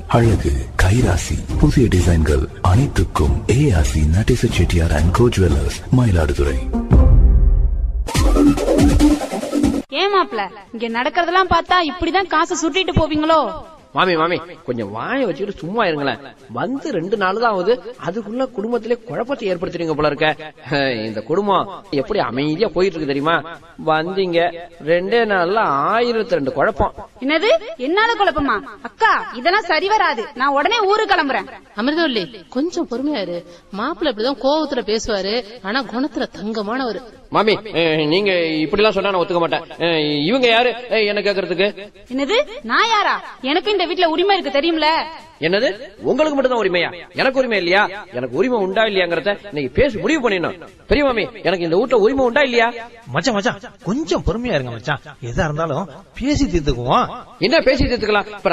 அழகு கைராசி புதிய டிசைன்கள் அனைத்துக்கும் ARC Natesa Chettiar and co jewellers Mayiladuthurai ஏன் மாப்ள இங்க நடக்கிறதெல்லாம் பார்த்தா இப்படிதான் காசை சுட்டிட்டு போவீங்களோ மாமி மாமி கொஞ்சம் வாய வச்சுக்கிட்டு சும்மா இருங்களேன் வந்து ரெண்டு நாள் தான் ஆகுது அதுக்குள்ள குடும்பத்திலே குழப்பத்தை ஏற்படுத்துறீங்க போல இருக்க அஹ், இந்த குடும்பம் எப்படி அமைதியா போயிட்டு இருக்கு தெரியுமா வந்தீங்க ரெண்டே நாள்ல ஆயிரத்தி ரெண்டு குழப்பம் என்னது என்னால குழப்பமா அக்கா இதெல்லாம் சரி வராது நான் உடனே ஊருக்கு கிளம்புறேன் அமிர்தவல்லி கொஞ்சம் பொறுமையா இரு மாப்பிள்ள இப்படிதான் கோவத்துல பேசுவாரு ஆனா குணத்துல தங்கமானவர் மாமி அஹ், நீங்க இப்படி எல்லாம் சொன்னா நான் ஒத்துக்க மாட்டேன் அஹ், இவங்க யாரு அஹ், என்ன கேக்குறதுக்கு என்னது நான் யாரா எனக்கு இந்த வீட்ல உரிமை இருக்கு தெரியும்ல என்னது உங்களுக்கு மட்டும் தான் உரிமையா எனக்கு உரிமை இல்லையா எனக்கு உரிமை உண்டா இல்லையாங்கறத இன்னைக்கு பேசி முடிவு பண்ணிடணும் பெரிய மாமி எனக்கு இந்த வீட்டுல உரிமை உண்டா இல்லையா மச்சான் மச்சான் கொஞ்சம் பொறுமையா இருங்க மச்சான் எதா இருந்தாலும் பேசி தீர்த்துக்குவோம் என்ன பேசி தீர்த்துக்கலாம் இப்ப